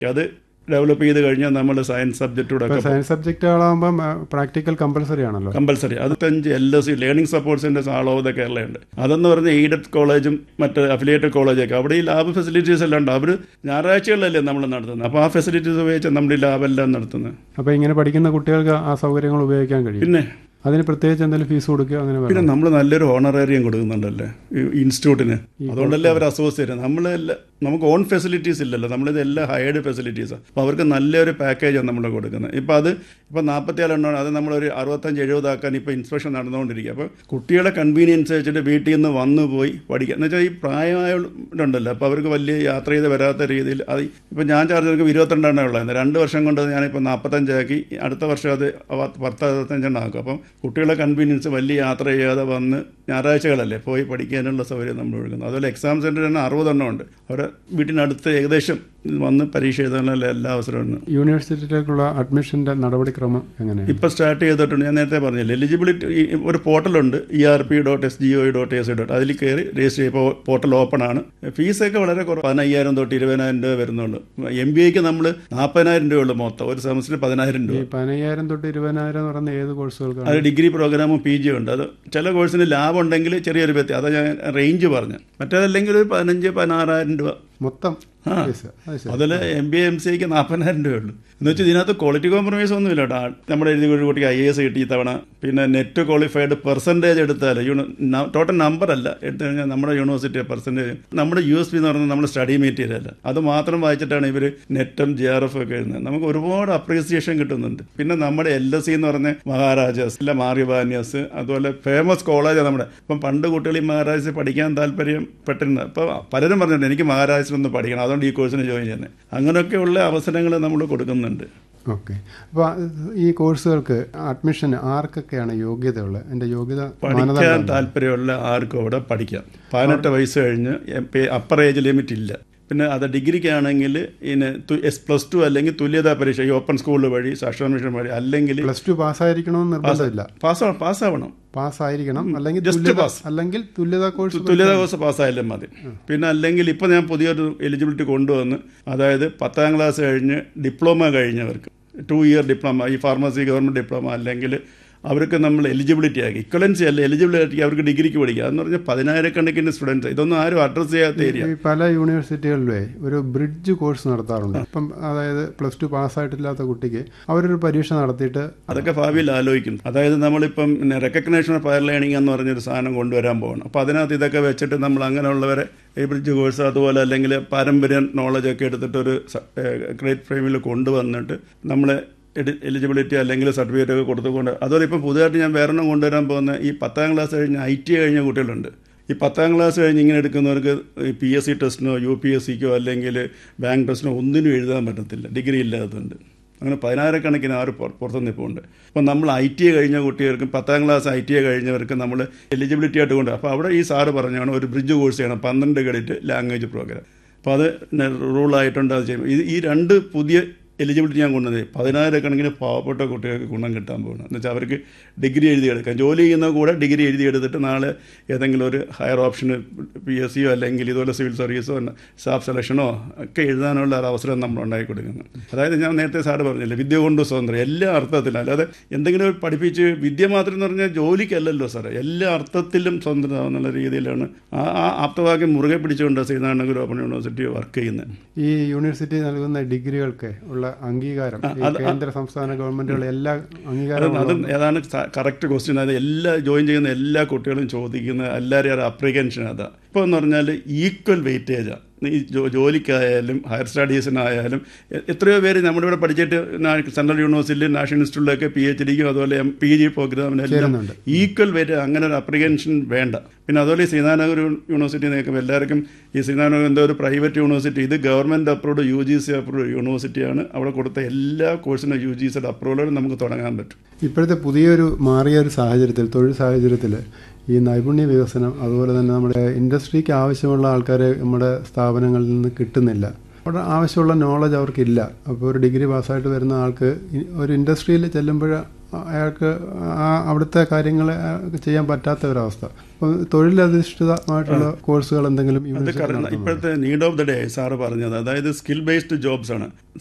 അത് ഡെവലപ്പ് ചെയ്ത് കഴിഞ്ഞാൽ നമ്മൾ സയൻസ് സബ്ജക്റ്റൂടെ ഇപ്പോൾ സയൻസ് സബ്ജക്റ്റുകളാകുമ്പം പ്രാക്ടിക്കൽ കമ്പൽസറി ആണല്ലോ കമ്പൽസറി അതഞ്ച് L S C learning support centres all over the കേരളയുണ്ട് അതെന്ന് പറഞ്ഞാൽ എയ്ഡഡ് കോളേജും മറ്റ് അഫിലിയേറ്റഡ് കോളേജൊക്കെ അവിടെ ഈ ലാബ് ഫെസിലിറ്റീസ് എല്ലാം ഉണ്ട് അവർ ഞായറാഴ്ചകളിലല്ലേ നമ്മൾ നടത്തുന്നത് അപ്പോൾ ആ ഫെസിലിറ്റീസ് ഉപയോഗിച്ച് നമ്മൾ ഈ ലാബെല്ലാം നടത്തുന്നത് അപ്പോൾ ഇങ്ങനെ പഠിക്കുന്ന കുട്ടികൾക്ക് ആ സൗകര്യങ്ങൾ ഉപയോഗിക്കാൻ കഴിയും പിന്നെ അതിന് പ്രത്യേകിച്ച് എന്തെങ്കിലും ഫീസ് കൊടുക്കുക അങ്ങനെ വേണം പിന്നെ നമ്മൾ നല്ലൊരു ഓണറേറിയം കൊടുക്കുന്നുണ്ടല്ലേ ഈ ഇൻസ്റ്റിറ്റ്യൂട്ടിന് അതുകൊണ്ടല്ലേ അവർ അസോസിയേറ്റ് നമ്മളെല്ലാം നമുക്ക് ഓൺ ഫെസിലിറ്റീസ് ഇല്ലല്ലോ നമ്മളിതെല്ലാം ഹയർഡ് ഫെസിലിറ്റീസാണ് അപ്പോൾ അവർക്ക് നല്ലൊരു പാക്കേജാണ് നമ്മൾ കൊടുക്കുന്നത് ഇപ്പോൾ അത് ഇപ്പോൾ നാൽപ്പത്തിയാല് എണ്ണമാണ് അത് നമ്മളൊരു അറുപത്തഞ്ച് എഴുപതാക്കാൻ ഇപ്പോൾ ഇൻസ്പെക്ഷൻ നടന്നുകൊണ്ടിരിക്കുക അപ്പോൾ കുട്ടികളെ കൺവീനിയൻസ് വെച്ചിട്ട് വീട്ടിൽ നിന്ന് വന്നു പോയി പഠിക്കുക എന്ന് വെച്ചാൽ ഈ പ്രായമായുണ്ടല്ലോ അപ്പോൾ അവർക്ക് വലിയ യാത്ര ചെയ്ത് വരാത്ത രീതിയിൽ അത് ഇപ്പോൾ ഞാൻ ചാർജ് എടുക്കുമ്പോൾ ഇരുപത്തിരണ്ടെണ്ണേ ഉള്ളായിരുന്നു രണ്ട് വർഷം കൊണ്ട് ഞാനിപ്പോൾ നാൽപ്പത്തഞ്ചാക്കി അടുത്ത വർഷം അത് പത്ത് അറുപത്തഞ്ചെണ്ണം ആക്കും അപ്പം കുട്ടികളെ കൺവീനിയൻസ് വലിയ യാത്ര ചെയ്യാതെ വന്ന് ഞായറാഴ്ചകളല്ലേ പോയി പഠിക്കാനുള്ള സൗകര്യം നമ്മൾ കൊടുക്കുന്നത് അതുപോലെ എക്സാം സെൻറ്റർ തന്നെ അറുപതെണ്ണം ഉണ്ട് അവരെ വീട്ടിനടുത്ത് ഏകദേശം വന്ന് പരീക്ഷ എഴുതാനുള്ള എല്ലാ അവസരവും യൂണിവേഴ്സിറ്റിയിലേക്കുള്ള അഡ്മിഷന്റെ നടപടിക്രമം എങ്ങനെയാണ് ഇപ്പോൾ സ്റ്റാർട്ട് ചെയ്തിട്ടുണ്ട് ഞാൻ നേരത്തെ പറഞ്ഞില്ല എലിജിബിലിറ്റി ഈ ഒരു പോർട്ടലുണ്ട് E R P dot S G O dot S dot അതിൽ കയറി രജിസ്റ്റർ ചെയ്യുമ്പോൾ പോർട്ടൽ ഓപ്പൺ ആണ് ഫീസൊക്കെ വളരെ കുറവ് പതിനയ്യായിരം തൊട്ട് ഇരുപതിനായിരം രൂപ വരുന്നുള്ളൂ എം ബി ഐക്ക് നമ്മൾ നാൽപ്പതിനായിരം രൂപയുള്ളൂ മൊത്തം ഒരു സെമസ്റ്ററിൽ പതിനായിരം ഈ രൂപ പതിനയ്യായിരം തൊട്ട് ഇരുപതിനായിരം എന്ന് പറയുന്ന ഏത് കോഴ്സുകൾക്കാണ് അത് ഡിഗ്രി പ്രോഗ്രാമും പി ജി ഉണ്ട് അത് ചില കോഴ്സിന് ലാബ് ഉണ്ടെങ്കിൽ ചെറിയൊരു വ്യത്യാസം അതാ ഞാൻ റേഞ്ച് പറഞ്ഞു മറ്റേതല്ലെങ്കിൽ ഒരു പതിനഞ്ച് പതിനാറായിരം രൂപ മൊത്തം ആ. ഫീസ് അത് ശരി അതിൽ എം ബി എം സിക്ക് നാൽപ്പതിനായിരം രൂപയുള്ളൂ എന്ന് വെച്ചാൽ ഇതിനകത്ത് ക്വാളിറ്റി കോംപ്രമൈസ് ഒന്നുമില്ല കേട്ടോ നമ്മുടെ എഴുതി ഒരു കുട്ടിക്ക് ഐ എസ് കിട്ടി തവണ പിന്നെ നെറ്റ് ക്വാളിഫൈഡ് പെർസെൻറ്റേജ് എടുത്താൽ ടോട്ടൽ നമ്പർ അല്ല എടുത്തു കഴിഞ്ഞാൽ നമ്മുടെ യൂണിവേഴ്സിറ്റി പെർസെൻറ്റേജ് നമ്മുടെ യു എസ് പി എന്ന് പറയുന്നത് നമ്മുടെ സ്റ്റഡി മെറ്റീരിയൽ അല്ല അത് മാത്രം വായിച്ചിട്ടാണ് ഇവർ നെറ്റും ജി ആർ എഫ് ഒക്കെ എഴുതുന്നത് നമുക്ക് ഒരുപാട് അപ്രീസിയേഷൻ കിട്ടുന്നുണ്ട് പിന്നെ നമ്മുടെ എൽ എസ് സി എന്ന് പറഞ്ഞ മഹാരാജാസ് അല്ല മാറിബാന്യസ് അതുപോലെ ഫേമസ് കോളേജാണ് നമ്മുടെ ഇപ്പം പണ്ട് കുട്ടികൾ ഈ മഹാരാജാസ് പഠിക്കാൻ താല്പര്യം പെട്ടിരുന്നത് അപ്പോൾ പലരും പറഞ്ഞിട്ടുണ്ട് എനിക്ക് മഹാരാജാസിലൊന്ന് പഠിക്കണം അതുകൊണ്ട് ഈ കോഴ്സിന് ജോയിൻ ചെയ്യുന്നത് അങ്ങനെയൊക്കെയുള്ള അവസരങ്ങൾ നമ്മൾ കൊടുക്കുന്നുണ്ട് ഓക്കെ അപ്പോൾ ഈ കോഴ്സുകൾക്ക് അഡ്മിഷൻ ആർക്കൊക്കെയാണ് യോഗ്യതയുള്ളത് എൻ്റെ യോഗ്യത പഠിക്കാൻ മാനദണ്ഡം താല്പര്യമുള്ള ആർക്കും അവിടെ പഠിക്കാം പതിനെട്ട് വയസ്സ് കഴിഞ്ഞ് അപ്പർ ഏജ് ലിമിറ്റ് ഇല്ല പിന്നെ അത് ഡിഗ്രിക്കാണെങ്കിൽ ഇനി എസ് പ്ലസ് ടു അല്ലെങ്കിൽ തുല്യതാ പരീക്ഷ ഈ ഓപ്പൺ സ്കൂൾ വഴി സാക്ഷര മിഷൻ വഴി അല്ലെങ്കിൽ പ്ലസ് ടു പാസ്സായിരിക്കണമെന്ന് നിർബന്ധമില്ല പാസ് പാസ്സാവണം പാസ്സായിരിക്കണം അല്ലെങ്കിൽ Just തുല്യത pass. അല്ലെങ്കിൽ തുല്യതാ കോഴ്സ് തുല്യതാ കോഴ്സ് പാസ്സായാലും മതി പിന്നെ അല്ലെങ്കിൽ ഇപ്പോൾ ഞാൻ പുതിയൊരു എലിജിബിലിറ്റി കൊണ്ടുവന്ന് അതായത് പത്താം ക്ലാസ് കഴിഞ്ഞ് ഡിപ്ലോമ കഴിഞ്ഞവർക്ക് ടു ഇയർ ഡിപ്ലോമ ഈ ഫാർമസി ഗവൺമെൻറ് ഡിപ്ലോമ അല്ലെങ്കിൽ അവർക്ക് നമ്മൾ എലിജിബിലിറ്റി ആക്കി ഇക്വലൻസി അല്ല എലിജിബിലിറ്റി അവർക്ക് ഡിഗ്രിക്ക് പഠിക്കുക എന്ന് പറഞ്ഞാൽ പതിനായിരക്കണക്കിന് സ്റ്റുഡൻസ് ഇതൊന്നും ആരും അഡ്രസ്സ് ചെയ്യാത്ത ഏരിയ ഈ പല യൂണിവേഴ്സിറ്റികളിലെ ഒരു ബ്രിഡ്ജ് കോഴ്സ് നടത്താറുണ്ട് ഇപ്പം അതായത് പ്ലസ് ടു പാസ്സായിട്ടില്ലാത്ത കുട്ടിക്ക് അവരൊരു പരീക്ഷ നടത്തിയിട്ട് അതൊക്കെ ഭാവിയിൽ ആലോചിക്കും അതായത് നമ്മളിപ്പം പിന്നെ റെക്കഗ്നേഷൻ ഓഫ് ഹയർ ലേണിംഗ് എന്ന് പറഞ്ഞൊരു സാധനം കൊണ്ടുവരാൻ പോകണം അപ്പോൾ അതിനകത്ത് ഇതൊക്കെ വെച്ചിട്ട് നമ്മൾ അങ്ങനെയുള്ളവരെ ഈ ബ്രിഡ്ജ് കോഴ്സ് അതുപോലെ അല്ലെങ്കിൽ പാരമ്പര്യ നോളജൊക്കെ എടുത്തിട്ടൊരു ഗ്രേറ്റ് ഫ്രെയിമിൽ കൊണ്ടുവന്നിട്ട് നമ്മളെ എലിജിബിലിറ്റി അല്ലെങ്കിൽ സർട്ടിഫിക്കറ്റ് ഒക്കെ കൊടുത്തുകൊണ്ട് അതുപോലെ ഇപ്പോൾ പുതുതായിട്ട് ഞാൻ വേറെ എണ്ണം കൊണ്ടുവരാൻ പോകുന്ന ഈ പത്താം ക്ലാസ് കഴിഞ്ഞ് ഐ ടി കഴിഞ്ഞ കുട്ടികളുണ്ട് ഈ പത്താം ക്ലാസ് കഴിഞ്ഞ് ഇങ്ങനെ എടുക്കുന്നവർക്ക് പി എസ് സി ടെസ്റ്റിനോ യു പി എസ് സിക്കോ അല്ലെങ്കിൽ ബാങ്ക് ടെസ്റ്റിനോ ഒന്നിനും എഴുതാൻ പറ്റത്തില്ല ഡിഗ്രി ഇല്ലാത്തതുണ്ട് അങ്ങനെ പതിനായിരക്കണക്കിന് ആറ് പുറ- പുറത്ത് നിൽപ്പുണ്ട് അപ്പോൾ നമ്മൾ ഐ ടി ഐ കഴിഞ്ഞ കുട്ടികൾക്ക് പത്താം ക്ലാസ് ഐ ടി ഐ കഴിഞ്ഞവർക്ക് നമ്മൾ എലിജിബിലിറ്റി ആയിട്ട് കൊണ്ട് അപ്പോൾ അവിടെ ഈ സാറ് പറഞ്ഞാണ് ഒരു ബ്രിഡ്ജ് കോഴ്സ് ചെയ്യണം പന്ത്രണ്ട് ക്രെഡിറ്റ് ലാംഗ്വേജ് പ്രോഗ്രാം അപ്പോൾ അത് റൂളായിട്ടുണ്ട് അത് ചെയ്യും ഇത് ഈ രണ്ട് പുതിയ എലിജിബിലിറ്റി ഞാൻ കൊണ്ടുവന്നത് പതിനായിരക്കണക്കിന് പാവപ്പെട്ട കുട്ടികൾക്ക് ഗുണം കിട്ടാൻ പോകുന്നത് എന്ന് വെച്ചാൽ അവർക്ക് ഡിഗ്രി എഴുതിയെടുക്കാം ജോലി ചെയ്യുന്ന കൂടെ ഡിഗ്രി എഴുതിയെടുത്തിട്ട് നാളെ ഏതെങ്കിലും ഒരു ഹയർ ഓപ്ഷന് പി എസ് സിയോ അല്ലെങ്കിൽ ഇതുപോലെ സിവിൽ സർവീസോ സ്റ്റാഫ് സെലക്ഷനോ ഒക്കെ എഴുതാനുള്ള ഒരു അവസരം നമ്മൾ ഉണ്ടാക്കി കൊടുക്കുന്നത് അതായത് ഞാൻ നേരത്തെ സാറ് പറഞ്ഞില്ലേ വിദ്യ കൊണ്ട് സ്വതന്ത്രം എല്ലാ അർത്ഥത്തിലും അല്ലാതെ എന്തെങ്കിലും ഒരു പഠിപ്പിച്ച് വിദ്യ മാത്രം എന്ന് പറഞ്ഞാൽ ജോലിക്കല്ലല്ലോ സാറേ എല്ലാ അർത്ഥത്തിലും സ്വതന്ത്രം എന്നുള്ള രീതിയിലാണ് ആ ആ ആപ്തവാക്യം മുറുകെ പിടിച്ചുകൊണ്ട് ശ്രീനാരായണഗുരു ഓപ്പൺ യൂണിവേഴ്സിറ്റി വർക്ക് ചെയ്യുന്നത് ഈ യൂണിവേഴ്സിറ്റി നൽകുന്ന ഡിഗ്രികൾക്ക് ഉള്ള അംഗീകാരം ഈ കേന്ദ്ര സംസ്ഥാന ഗവൺമെന്റുകൾ എല്ലാ അംഗീകാരവും അത് ഏതാണ് കറക്റ്റ് ക്വസ്റ്റ്യൻ അത് എല്ലാ ജോയിൻ ചെയ്യുന്ന എല്ലാ കുട്ടികളും ചോദിക്കുന്ന എല്ലാവരെയും ഒരു അപ്രിഹെൻഷൻ അതാ ഇപ്പോൾ എന്ന് പറഞ്ഞാൽ ഈക്വൽ വെയിറ്റേജാണ് ഈ ജോ ജോലിക്കായാലും ഹയർ സ്റ്റഡീസിനായാലും എ- എത്രയോ പേര് നമ്മുടെ ഇവിടെ പഠിച്ചിട്ട് നാ- സെൻട്രൽ യൂണിവേഴ്സിറ്റിയിലും നാഷണൽ ഇൻസ്റ്റിറ്റ്യൂട്ടിലൊക്കെ പി എച്ച് ഡിക്കും അതുപോലെ എം പി ജി പ്രോഗ്രാമിനെല്ലാം ചേരുന്നുണ്ട്. ഈക്വൽ വെയിറ്റ് അങ്ങനെ ഒരു അപ്രിഹെൻഷൻ വേണ്ട പിന്നെ അതുപോലെ ഈ ശ്രീനാരായണ യൂണിവേഴ്സിറ്റി നിൽക്കുമ്പോൾ എല്ലാവർക്കും ഈ ശ്രീനാരായണ എന്തോ ഒരു പ്രൈവറ്റ് യൂണിവേഴ്സിറ്റി ഇത് government approved U G C approved യൂണിവേഴ്സിറ്റിയാണ് അവിടെ കൊടുത്ത എല്ലാ കോഴ്സിനും യു ജി സിയുടെ അപ്രൂവലോടെ നമുക്ക് തുടങ്ങാൻ പറ്റും ഇപ്പോഴത്തെ പുതിയൊരു മാറിയ ഒരു സാഹചര്യത്തിൽ തൊഴിൽ സാഹചര്യത്തിൽ ഈ നൈപുണ്യ വികസനം അതുപോലെ തന്നെ നമ്മുടെ ഇൻഡസ്ട്രിക്ക് ആവശ്യമുള്ള ആൾക്കാരെ നമ്മുടെ സ്ഥാപനങ്ങളിൽ നിന്ന് കിട്ടുന്നില്ല അവിടെ ആവശ്യമുള്ള നോളജ് അവർക്കില്ല അപ്പോൾ ഒരു ഡിഗ്രി പാസ്സായിട്ട് വരുന്ന ആൾക്ക് ഇ- ഒരു ഇൻഡസ്ട്രിയിൽ ചെല്ലുമ്പോൾ അയാൾക്ക് ആ അവിടുത്തെ കാര്യങ്ങൾ ചെയ്യാൻ പറ്റാത്ത ഒരവസ്ഥ അപ്പം തൊഴിലധിഷ്ഠിതമായിട്ടുള്ള കോഴ്സുകൾ എന്തെങ്കിലും അത് യൂണിവേഴ്സിറ്റി കറ- നടത്തുന്നുണ്ടോ? ഇപ്പോഴത്തെ need of the day sir പറഞ്ഞത് അതായത് സ്കിൽ ബേസ്ഡ് ജോബ്സ് ആണ്